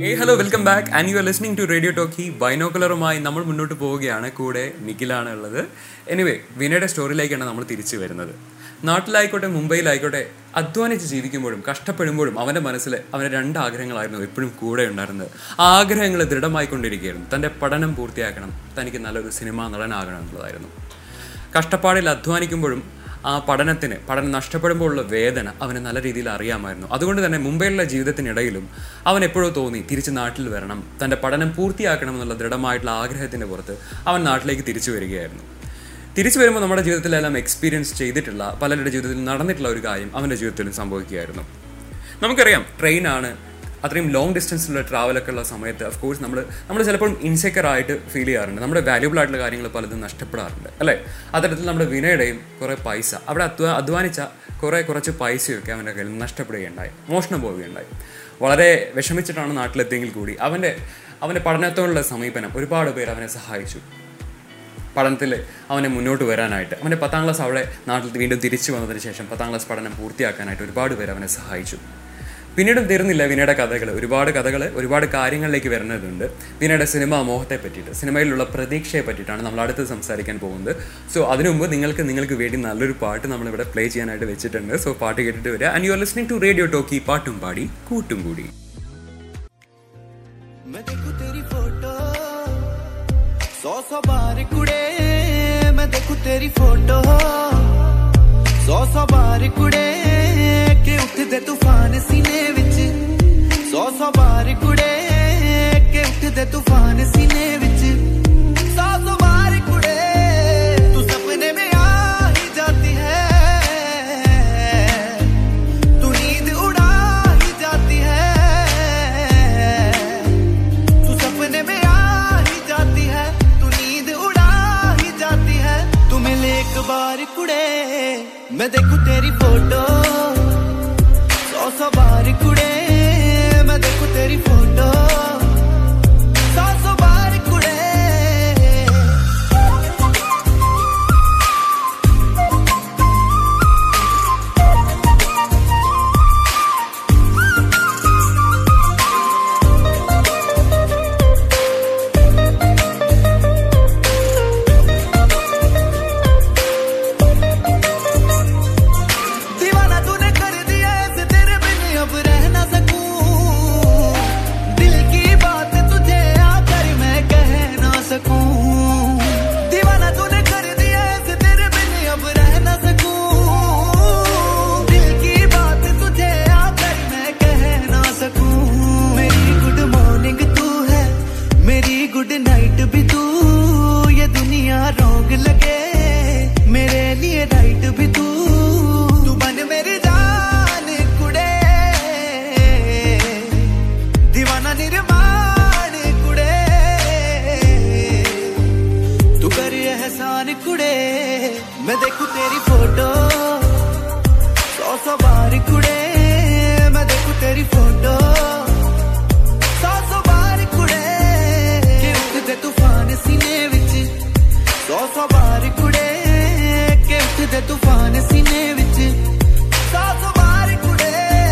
ഏ hello welcome back and you are listening to radio talkie ബൈനോക്കുലറുമായി നമ്മൾ മുന്നോട്ട് പോവുകയാണ് കൂടെ നിഖിലാണ് ഉള്ളത് എനിവേ വിനയുടെ സ്റ്റോറിയിലേക്കാണ് നമ്മൾ തിരിച്ചു വരുന്നത് നാട്ടിലായിക്കോട്ടെ മുംബൈയിലായിക്കോട്ടെ അധ്വാനിച്ച് ജീവിക്കുമ്പോഴും കഷ്ടപ്പെടുമ്പോഴും അവൻ്റെ മനസ്സിൽ അവൻ്റെ രണ്ട് ആഗ്രഹങ്ങളായിരുന്നു എപ്പോഴും കൂടെ ഉണ്ടായിരുന്നത് ആ ആഗ്രഹങ്ങൾ ദൃഢമായിക്കൊണ്ടിരിക്കുകയായിരുന്നു തൻ്റെ പഠനം പൂർത്തിയാക്കണം തനിക്ക് നല്ലൊരു സിനിമാ നടനാകണം എന്നുള്ളതായിരുന്നു കഷ്ടപ്പാടിൽ അധ്വാനിക്കുമ്പോഴും ആ പഠനത്തിന് പഠനം നഷ്ടപ്പെടുമ്പോഴുള്ള വേദന അവന് നല്ല രീതിയിൽ അറിയാമായിരുന്നു അതുകൊണ്ട് തന്നെ മുംബൈയിലുള്ള ജീവിതത്തിനിടയിലും അവൻ എപ്പോഴോ തോന്നി തിരിച്ച് നാട്ടിൽ വരണം തൻ്റെ പഠനം പൂർത്തിയാക്കണം എന്നുള്ള ദൃഢമായിട്ടുള്ള ആഗ്രഹത്തിൻ്റെ പുറത്ത് അവൻ നാട്ടിലേക്ക് തിരിച്ചു വരികയായിരുന്നു തിരിച്ചു വരുമ്പോൾ നമ്മുടെ ജീവിതത്തിലെല്ലാം എക്സ്പീരിയൻസ് ചെയ്തിട്ടുള്ള പലരുടെ ജീവിതത്തിൽ നടന്നിട്ടുള്ള ഒരു കാര്യം അവൻ്റെ ജീവിതത്തിലും സംഭവിക്കുകയായിരുന്നു നമുക്കറിയാം ട്രെയിനാണ് അത്രയും ലോങ് ഡിസ്റ്റൻസിലുള്ള ട്രാവലൊക്കെ ഉള്ള സമയത്ത് ഓഫ് കോഴ്സ് നമ്മൾ നമ്മൾ ചിലപ്പോൾ ഇൻസെക്യൂർ ആയിട്ട് ഫീൽ ചെയ്യാറുണ്ട് നമ്മുടെ വാല്യൂബിൾ ആയിട്ടുള്ള കാര്യങ്ങൾ പലതും നഷ്ടപ്പെടാറുണ്ട് അല്ലേ അത്തരത്തിൽ നമ്മുടെ വിനയുടെയും കുറേ പൈസ അവിടെ അധ്വാ അധ്വാനിച്ച കുറേ കുറച്ച് പൈസയൊക്കെ അവൻ്റെ കയ്യിൽ നിന്ന് നഷ്ടപ്പെടുകയുണ്ടായി മോഷണം പോവുകയുണ്ടായി വളരെ വിഷമിച്ചിട്ടാണ് നാട്ടിലെത്തിയെങ്കിൽ കൂടി അവൻ്റെ അവൻ്റെ പഠനത്തോടുള്ള സമീപനം ഒരുപാട് പേർ അവനെ സഹായിച്ചു പഠനത്തിൽ അവനെ മുന്നോട്ട് വരാനായിട്ട് അവൻ്റെ പത്താം ക്ലാസ് അവിടെ നാട്ടിൽ വീണ്ടും തിരിച്ചു വന്നതിന് ശേഷം പത്താം ക്ലാസ് പഠനം പൂർത്തിയാക്കാനായിട്ട് ഒരുപാട് പേര് അവനെ സഹായിച്ചു പിന്നീടും തീർന്നില്ല വിനയുടെ കഥകൾ ഒരുപാട് കഥകൾ ഒരുപാട് കാര്യങ്ങളിലേക്ക് വരുന്നതുണ്ട് വിനയുടെ സിനിമ മോഹത്തെ പറ്റിയിട്ട് സിനിമയിലുള്ള പ്രതീക്ഷയെ പറ്റിയിട്ടാണ് നമ്മൾ അടുത്ത് സംസാരിക്കാൻ പോകുന്നത് സോ അതിനു മുമ്പ് നിങ്ങൾക്ക് നിങ്ങൾക്ക് വേണ്ടി നല്ലൊരു പാട്ട് നമ്മളിവിടെ പ്ലേ ചെയ്യാനായിട്ട് വെച്ചിട്ടുണ്ട് സോ പാട്ട് കേട്ടിട്ട് വരിക and you are listening to radio talkie പാട്ടും പാടി കൂട്ടും കൂടി मैं देखूं तेरी फोटो सौ सौ बार कुड़े मैं देखूं तेरी फोटो सौ सौ बार कुड़े के उठदे तूफान सीने विच सौ सौ बार कुड़े के उठदे तूफान सीने विच सौ सौ बार कुड़े तू सपने में आ ही जाती है तू नींद उड़ा ही जाती है तू सपने में आ ही जाती है तू नींद उड़ा ही जाती है तू मिले एक बार कुड़े मैं देखूं तेरी फोटो सौ सौ बार कुड़े मैं देखूं तेरी फोटो सौ सौ बार कुड़े दीवाना तूने कर दिया ऐसे तेरे बिन अब रह ना सकूं दिल की बात तुझे आकर मैं कह ना सकूं दीवाना तूने कर दिया ऐसे तेरे बिन अब रह ना सकूं दिल की बात तुझे आकर मैं कह ना सकूं मेरी गुड मॉर्निंग तू है मेरी गुड नाइट भी तू ये दुनिया रोग लगे मेरे लिए राइट भी तू तू बन मेरी जान कुड़े दीवाना निर्माण कुड़े तू कर एहसान कुड़े मैं देखूं तेरी फोटो सौ सौ बार कुड़े मैं देखूं तेरी फोटो सौ सौ बार कुड़े के उठदे तूफान सीने विच सौ सौ बार कुड़े के उठदे तूफान सीने विच सौ सौ बार कुड़े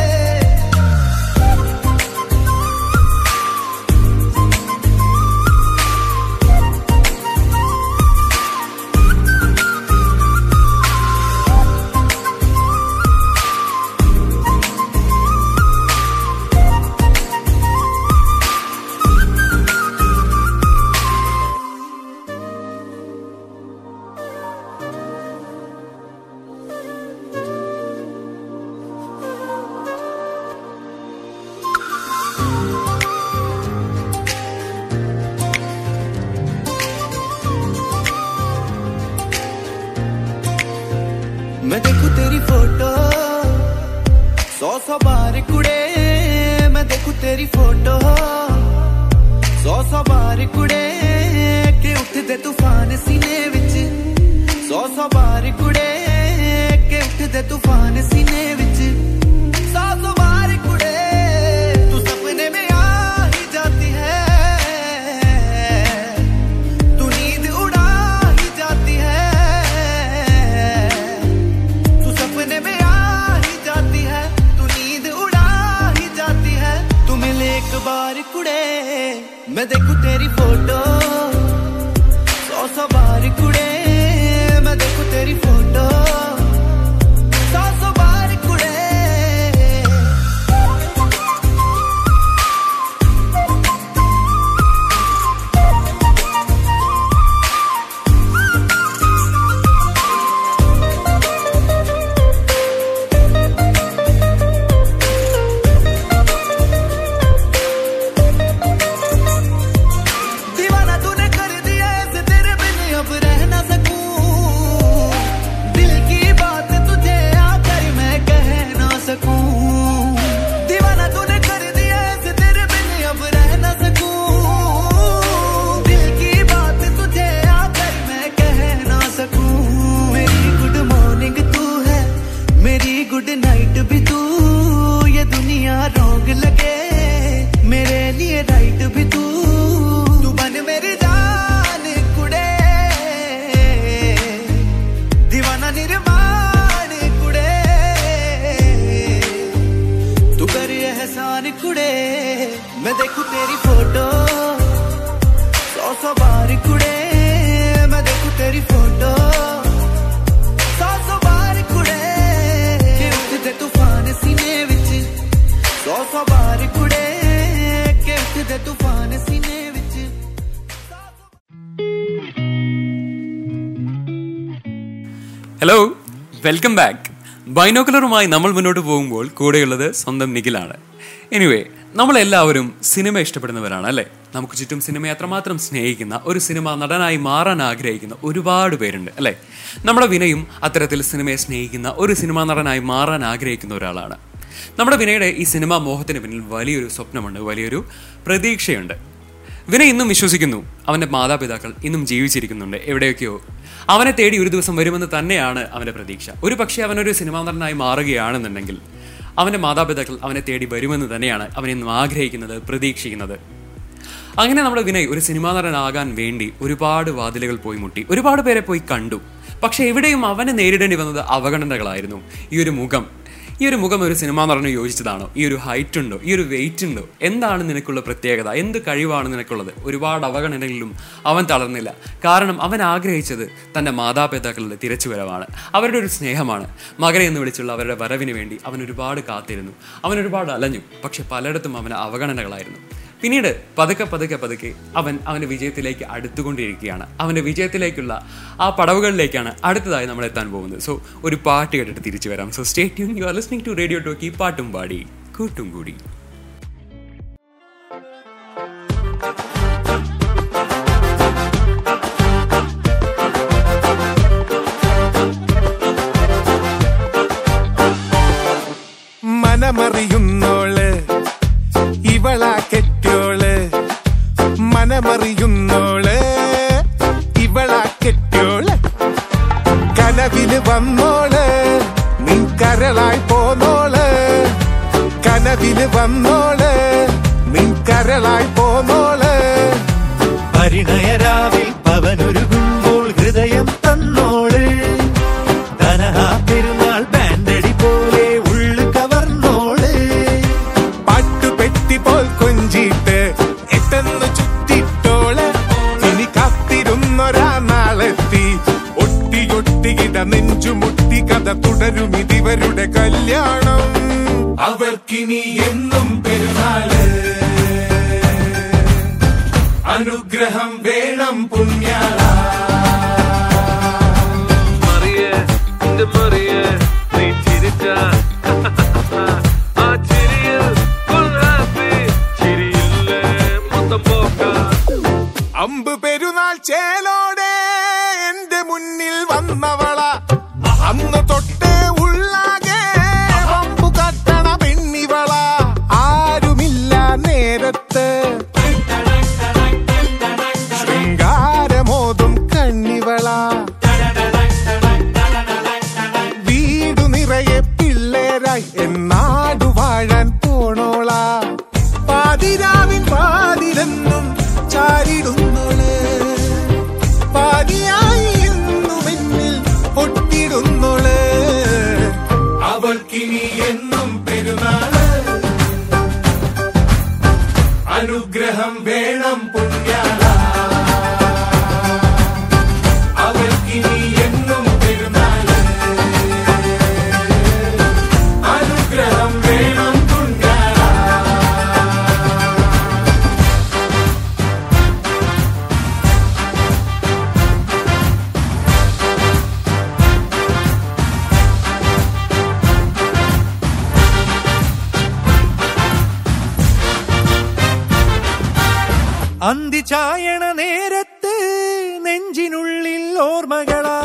मैं देखूं तेरी फोटो सौ सौ बार कुड़े मैं देखूं तेरी फोटो सौ सौ बार कुड़े के उठदे तूफान सीने विच सौ सौ बार कुड़े के उठदे तूफान सीने विच सौ सौ बार कुड़े तू सपने में आ ही जाती है तू नींद उड़ा ही जाती है तू सपने में आ ही जाती है तू नींद उड़ा ही जाती है तू मिले एक एक बार कुड़े मैं देखूं तेरी फोटो सौ सौ बार कुड़े मैं देखूं तेरी फोटो सौ सौ बार कुड़े दीवाना तूने कर दिया ऐसे तेरे बिन अब रह ना सकूं दिल की बात तुझे आकर मैं कह ना सकूं दीवाना तूने कर दिया ऐसे तेरे बिन अब रह ना सकूं दिल की बात तुझे आकर मैं कह ना सकूं मेरी गुड मॉर्निंग तू है मेरी गुड नाइट भी तू ये दुनिया रोग लगे मेरे लिए राइट भी तू तू बन मेरी जान कुड़े दीवाना निर्माण कुड़े तू कर एहसान कुड़े मैं देखूं तेरी फोटो सौ सौ बार कुड़े मैं देखूं तेरी फोटो सौ सौ बार कुड़े के उठदे तूफान सीने विच सौ सौ बार कुड़े के उठदे तूफान सीने विच ഹലോ വെൽക്കം ബാക്ക് ബൈനോക്കുലറുമായി നമ്മൾ മുന്നോട്ട് പോകുമ്പോൾ കൂടെയുള്ളത് സ്വന്തം നിഖിലാണ് എനിവേ നമ്മളെല്ലാവരും സിനിമ ഇഷ്ടപ്പെടുന്നവരാണ് അല്ലേ നമുക്ക് ചുറ്റും സിനിമയെ അത്രമാത്രം സ്നേഹിക്കുന്ന ഒരു സിനിമ നടനായി മാറാൻ ആഗ്രഹിക്കുന്ന ഒരുപാട് പേരുണ്ട് അല്ലേ നമ്മുടെ വിനയും അത്തരത്തിൽ സിനിമയെ സ്നേഹിക്കുന്ന ഒരു സിനിമാ നടനായി മാറാൻ ആഗ്രഹിക്കുന്ന ഒരാളാണ് നമ്മുടെ വിനയുടെ ഈ സിനിമാ മോഹത്തിന് പിന്നിൽ വലിയൊരു സ്വപ്നമുണ്ട് വലിയൊരു പ്രതീക്ഷയുണ്ട് വിനയ് ഇന്നും വിശ്വസിക്കുന്നു അവന്റെ മാതാപിതാക്കൾ ഇന്നും ജീവിച്ചിരിക്കുന്നുണ്ട് എവിടെയൊക്കെയോ അവനെ തേടി ഒരു ദിവസം വരുമെന്ന് തന്നെയാണ് അവന്റെ പ്രതീക്ഷ ഒരു പക്ഷേ അവനൊരു സിനിമാ നടനായി മാറുകയാണെന്നുണ്ടെങ്കിൽ അവന്റെ മാതാപിതാക്കൾ അവനെ തേടി വരുമെന്ന് തന്നെയാണ് അവൻ ഇന്നും ആഗ്രഹിക്കുന്നത് പ്രതീക്ഷിക്കുന്നത് അങ്ങനെ നമ്മുടെ വിനയ് ഒരു സിനിമാ നടനാകാൻ വേണ്ടി ഒരുപാട് വാതിലുകൾ പോയി മുട്ടി ഒരുപാട് പേരെ പോയി കണ്ടു പക്ഷെ എവിടെയും അവന് നേരിടേണ്ടി വന്നത് അവഗണനകളായിരുന്നു ഈ ഒരു മുഖം ഈ ഒരു മുഖം ഒരു സിനിമാ നടന് യോജിച്ചതാണോ ഈ ഒരു ഹൈറ്റ് ഉണ്ടോ ഈ ഒരു വെയിറ്റ് ഉണ്ടോ എന്താണ് നിനക്കുള്ള പ്രത്യേകത എന്ത് കഴിവാണ് നിനക്കുള്ളത് ഒരുപാട് അവഗണനകളിലും അവൻ തളർന്നില്ല കാരണം അവൻ ആഗ്രഹിച്ചത് തൻ്റെ മാതാപിതാക്കളുടെ തിരിച്ചുവരവാണ് അവരുടെ ഒരു സ്നേഹമാണ് മകനെ എന്ന് വിളിച്ചുള്ള അവരുടെ വരവിന് വേണ്ടി അവൻ ഒരുപാട് കാത്തിരുന്നു അവൻ ഒരുപാട് അലഞ്ഞു പക്ഷെ പലയിടത്തും അവന് അവഗണനകളായിരുന്നു പിന്നീട് പതുക്കെ പതുക്കെ പതുക്കെ അവൻ അവന്റെ വിജയത്തിലേക്ക് അടുത്തുകൊണ്ടിരിക്കുകയാണ് അവന്റെ വിജയത്തിലേക്കുള്ള ആ പടവുകളിലേക്കാണ് അടുത്തതായി നമ്മൾ എത്താൻ പോകുന്നത് സോ ഒരു പാട്ട് കേട്ടിട്ട് തിരിച്ചു വരാം so stay tune you are listening to radio talkie പാട്ടും പാടി കൂട്ടും കൂടി മനമറിയുന്നോള് ഇവളാ കെറ്റോള് മനമറിയുന്നോള് ഇവളാ കെറ്റോള് കനവില് വന്നോള് നീ കരളായി പോന്നോള് കനവില് വന്നോള് നീ കരളായി പോന്നോള് പരിണയരാവിൽ പവനൊരുകുമ്പോൾ ഹൃദയം തന്നോള് ധനഹാ പെരുന്നാൾ ബാൻഡടി പോലെ ഉള്ളു കവർന്നോള് പാട്ടുപെട്ടി പോൽ കൊഞ്ചിട്ട് എട്ടെന്ന് ചുറ്റിട്ടോള് ഇനി കാത്തിരുന്നൊരാ നാളെത്തി ഒട്ടിയൊട്ടിയിട നെഞ്ചുമുട്ടി കഥ തുടരും ഇതിവരുടെ കല്യാണം അവർക്കിനി എന്നും പെരുന്നാള് അനുഗ്രഹം വേണം പുണ്യാള മറിയേ എന്റെ മറിയേ നീ ചിരിച്ച ആ ചിരിയിൽ full happy. ചിരിയില്ലേ മൊത്തം പോക്ക അമ്പ് പെരുന്നാൾ ചേലോടെ എന്റെ മുന്നിൽ വന്നവള അന്ന് തൊട്ടേ ഉള്ളാകെ വമ്പു കട്ടണ പെണ്ണിവള ആരുമില്ല നേരത്ത് ശൃംഗാരമോതും കണ്ണിവള വീടു നിറയെ പിള്ളേരായി എന്നാടു വാഴാൻ പോണോള പാതിരാവിൻ പാതിരെന്നും ചാരിടുന്നോള് അനുഗ്രഹം വേണം പുണ്യാള അവർക്കിനി എന്നും പെരുന്നാള് അനുഗ്രഹം വേണം പുണ്യാള അന്തി ചായണ നേരത്ത് നെഞ്ചിനുള്ളിൽ ഓർമ്മകളാ